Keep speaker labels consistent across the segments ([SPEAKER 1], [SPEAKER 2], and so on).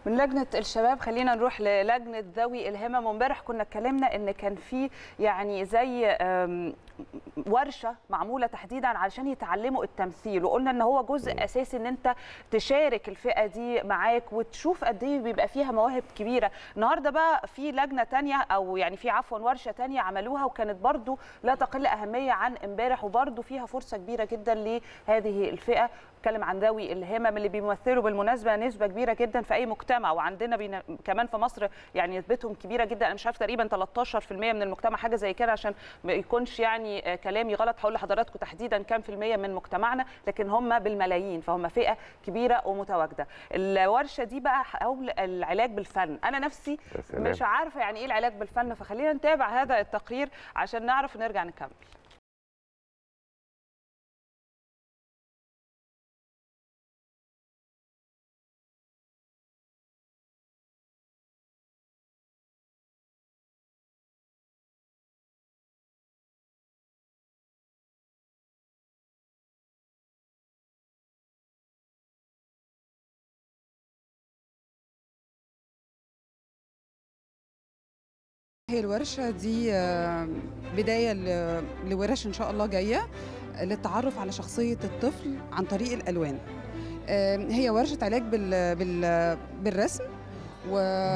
[SPEAKER 1] من لجنه الشباب خلينا نروح للجنه ذوي الهمم وامبارح كنا اتكلمنا ان كان في يعني زي أم، ورشه معموله تحديدا علشان يتعلموا التمثيل وقلنا ان هو جزء اساسي ان انت تشارك الفئه دي معاك وتشوف قد ايه بيبقى فيها مواهب كبيره النهارده بقى في لجنه تانية او يعني في عفوا ورشه تانية عملوها وكانت برضو لا تقل اهميه عن امبارح وبرضو فيها فرصه كبيره جدا لهذه الفئه بتكلم عن ذوي الهمم اللي بيمثلوا بالمناسبه نسبه كبيره جدا في اي مجتمع وعندنا بينا كمان في مصر يعني نسبتهم كبيره جدا انا مش عارف تقريبا 13% من المجتمع حاجه زي كده عشان ما يكونش يعني آه، كلامي غلط هقول لحضراتكم تحديدا كام في الميه من مجتمعنا لكن هم بالملايين فهم فئه كبيره ومتواجده الورشه دي بقى حول العلاج بالفن انا نفسي
[SPEAKER 2] يا سلام.
[SPEAKER 1] مش عارفه يعني ايه العلاج بالفن فخلينا نتابع هذا التقرير عشان نعرف ونرجع نكمل
[SPEAKER 3] هي الورشة دي آه، بداية ل- لورش إن شاء الله جاية للتعرف على شخصية الطفل عن طريق الألوان آه، هي ورشة علاج بال بال بالرسم و...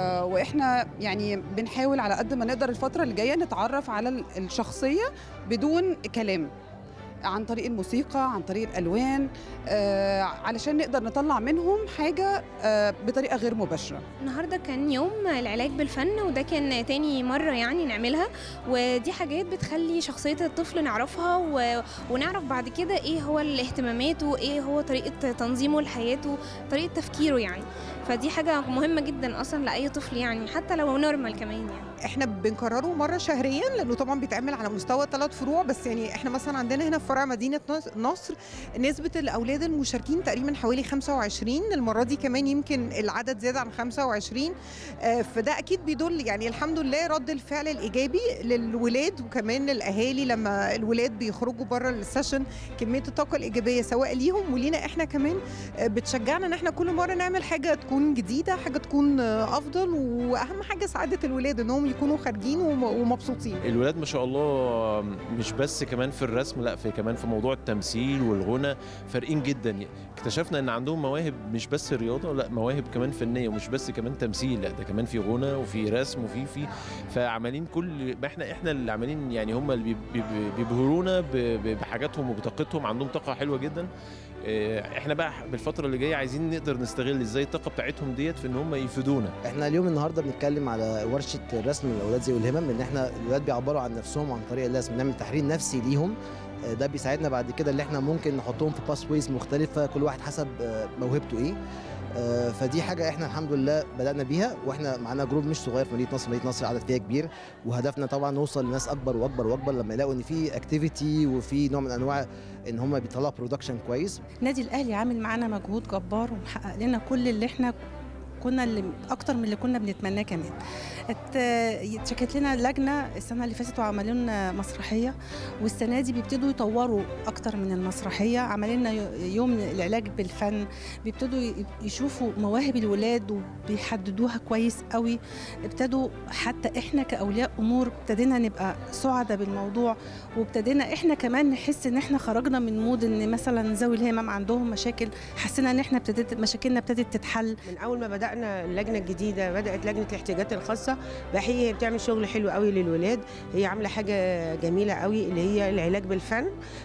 [SPEAKER 3] واحنا يعني بنحاول على قد ما نقدر الفترة اللي جاية نتعرف على ال- الشخصية بدون كلام عن طريق الموسيقى عن طريق الألوان آه، علشان نقدر نطلع منهم حاجة آه، بطريقة غير مباشرة
[SPEAKER 4] النهارده كان يوم العلاج بالفن وده كان تاني مرة يعني نعملها ودي حاجات بتخلي شخصية الطفل نعرفها و... ونعرف بعد كده ايه هو الاهتمامات وايه هو طريقة تنظيمه لحياته طريقة تفكيره يعني فدي حاجة مهمة جدا أصلا لأي طفل يعني حتى لو نورمال كمان يعني
[SPEAKER 5] احنا بنكرره مره شهريا لانه طبعا بيتعمل على مستوى ثلاث فروع بس يعني احنا مثلا عندنا هنا في فرع مدينه نص- نصر نسبه الاولاد المشاركين تقريبا حوالي 25 المره دي كمان يمكن العدد زاد عن 25 آه، فده اكيد بيدل يعني الحمد لله رد الفعل الايجابي للولاد وكمان للاهالي لما الولاد بيخرجوا بره السيشن كميه الطاقه الايجابيه سواء ليهم ولينا احنا كمان آه، بتشجعنا ان احنا كل مره نعمل حاجه تكون جديده حاجه تكون آه، افضل واهم حاجه سعاده الولاد انهم يكونوا خارجين وم- ومبسوطين
[SPEAKER 6] الولاد ما شاء الله مش بس كمان في الرسم لا في كمان في موضوع التمثيل والغنى فارقين جدا اكتشفنا ان عندهم مواهب مش بس رياضه لا مواهب كمان فنيه ومش بس كمان تمثيل لا ده كمان في غنى وفي رسم وفي في فعمالين كل ما احنا احنا اللي عمالين يعني هم اللي بيب- بيب- بيبهرونا ب- ب- بحاجاتهم وبطاقتهم عندهم طاقه حلوه جدا اه، احنا بقى بالفتره اللي جايه عايزين نقدر نستغل ازاي الطاقه بتاعتهم ديت في ان هم يفيدونا
[SPEAKER 7] احنا اليوم النهارده بنتكلم على ورشه الرسم للاولاد ذوي الهمم ان احنا الولاد بيعبروا عن نفسهم عن طريق الرسم نعمل تحرير نفسي ليهم آه، ده بيساعدنا بعد كده اللي احنا ممكن نحطهم في باس ويز مختلفه كل واحد حسب آه، موهبته ايه آه، فدي حاجه احنا الحمد لله بدانا بيها واحنا معانا جروب مش صغير في مدينه نصر مدينه نصر عدد فيها كبير وهدفنا طبعا نوصل لناس اكبر واكبر واكبر لما يلاقوا ان في اكتيفيتي وفي نوع من انواع ان هم بيطلعوا برودكشن كويس
[SPEAKER 8] النادي الاهلي عامل معانا مجهود جبار ومحقق لنا كل اللي احنا كنا اللي اكتر من اللي كنا بنتمناه كمان ات- اتشكت لنا لجنه السنه اللي فاتت وعملوا لنا مسرحيه والسنه دي بيبتدوا يطوروا اكتر من المسرحيه عملوا لنا يوم العلاج بالفن بيبتدوا ي- يشوفوا مواهب الولاد وبيحددوها كويس قوي ابتدوا حتى احنا كاولياء امور ابتدينا نبقى سعداء بالموضوع وابتدينا احنا كمان نحس ان احنا خرجنا من مود ان مثلا ذوي الهمم عندهم مشاكل حسينا ان احنا ابتدت مشاكلنا ابتدت تتحل
[SPEAKER 9] من اول ما بدانا اللجنه الجديده بدات لجنه الاحتياجات الخاصه بحقيقه هي بتعمل شغل حلو قوي للولاد هي عامله حاجه جميله قوي اللي هي العلاج بالفن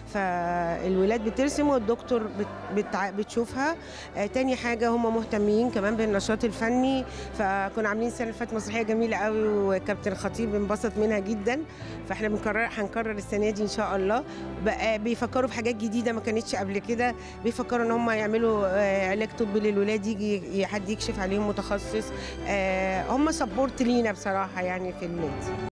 [SPEAKER 9] فالولاد بترسم والدكتور بت بتع- بتشوفها آه تاني حاجه هم مهتمين كمان بالنشاط الفني فكنا عاملين السنه اللي فاتت مسرحيه جميله قوي وكابتن خطيب انبسط منها جدا فاحنا بنكرر هنكرر السنه دي ان شاء الله بقى بيفكروا في حاجات جديده ما كانتش قبل كده بيفكروا ان هم يعملوا آه، علاج طبي للولاد يجي ي- حد يكشف عليهم متخصص آه، هم سبورت لينا بصراحه يعني في النادي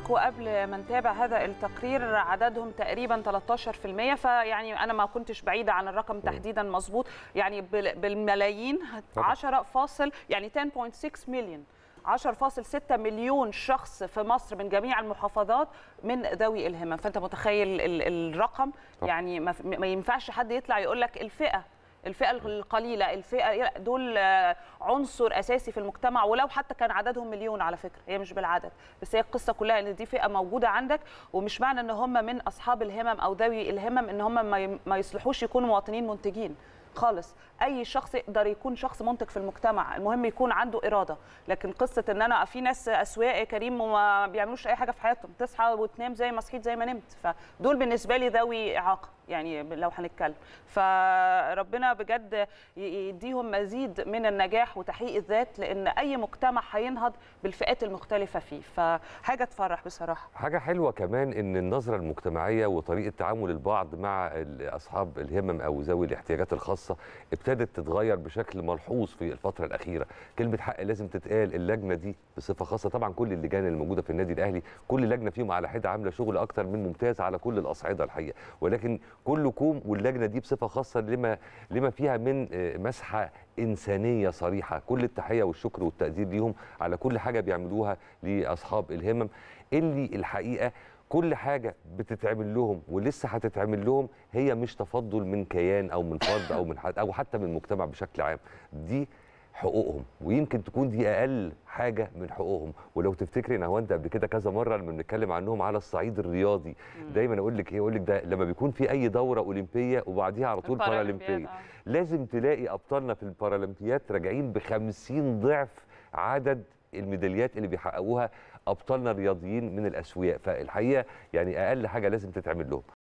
[SPEAKER 1] حضرتك وقبل ما نتابع هذا التقرير عددهم تقريبا 13% فيعني انا ما كنتش بعيده عن الرقم تحديدا مظبوط يعني بال- بالملايين 10 فاصل يعني 10.6 مليون 10.6 مليون شخص في مصر من جميع المحافظات من ذوي الهمم فانت متخيل ال- الرقم
[SPEAKER 2] طبعا.
[SPEAKER 1] يعني ما, ما ينفعش حد يطلع يقول لك الفئه الفئه القليله الفئه دول آه، عنصر اساسي في المجتمع ولو حتى كان عددهم مليون على فكره هي مش بالعدد بس هي القصه كلها ان دي فئه موجوده عندك ومش معنى ان هم من اصحاب الهمم او ذوي الهمم ان هم ما ي- ما يصلحوش يكونوا مواطنين منتجين خالص اي شخص يقدر يكون شخص منتج في المجتمع المهم يكون عنده اراده لكن قصه ان انا في ناس اسواق يا كريم وما بيعملوش اي حاجه في حياتهم تصحى وتنام زي ما صحيت زي ما نمت فدول بالنسبه لي ذوي اعاقه يعني لو هنتكلم فربنا بجد ي- يديهم مزيد من النجاح وتحقيق الذات لان اي مجتمع هينهض بالفئات المختلفه فيه فحاجه تفرح بصراحه
[SPEAKER 2] حاجة حلوة كمان إن النظرة المجتمعية وطريقة تعامل البعض مع ال- أصحاب الهمم أو ذوي الاحتياجات الخاصة ابتدت تتغير بشكل ملحوظ في الفترة الأخيرة، كلمة حق لازم تتقال اللجنة دي بصفة خاصة طبعا كل اللجان الموجودة في النادي الأهلي كل لجنة فيهم على حدة عاملة شغل أكتر من ممتاز على كل الأصعدة الحقيقة، ولكن كلكم واللجنة دي بصفة خاصة لما لما فيها من آه، مسحة إنسانية صريحة، كل التحية والشكر والتقدير ليهم على كل حاجة بيعملوها لأصحاب الهمم اللي الحقيقه كل حاجه بتتعمل لهم ولسه هتتعمل لهم هي مش تفضل من كيان او من فرد او من حد او حتى من المجتمع بشكل عام دي حقوقهم ويمكن تكون دي اقل حاجه من حقوقهم ولو تفتكري نهاوند قبل كده كذا مره لما بنتكلم عنهم على الصعيد الرياضي دايما اقول لك ايه اقول لك ده لما بيكون في اي دوره اولمبيه وبعديها على طول بارالمبيه لازم تلاقي ابطالنا في البارالمبيات راجعين ب 50 ضعف عدد الميداليات اللي بيحققوها ابطالنا الرياضيين من الاسوياء فالحقيقه يعني اقل حاجه لازم تتعمل لهم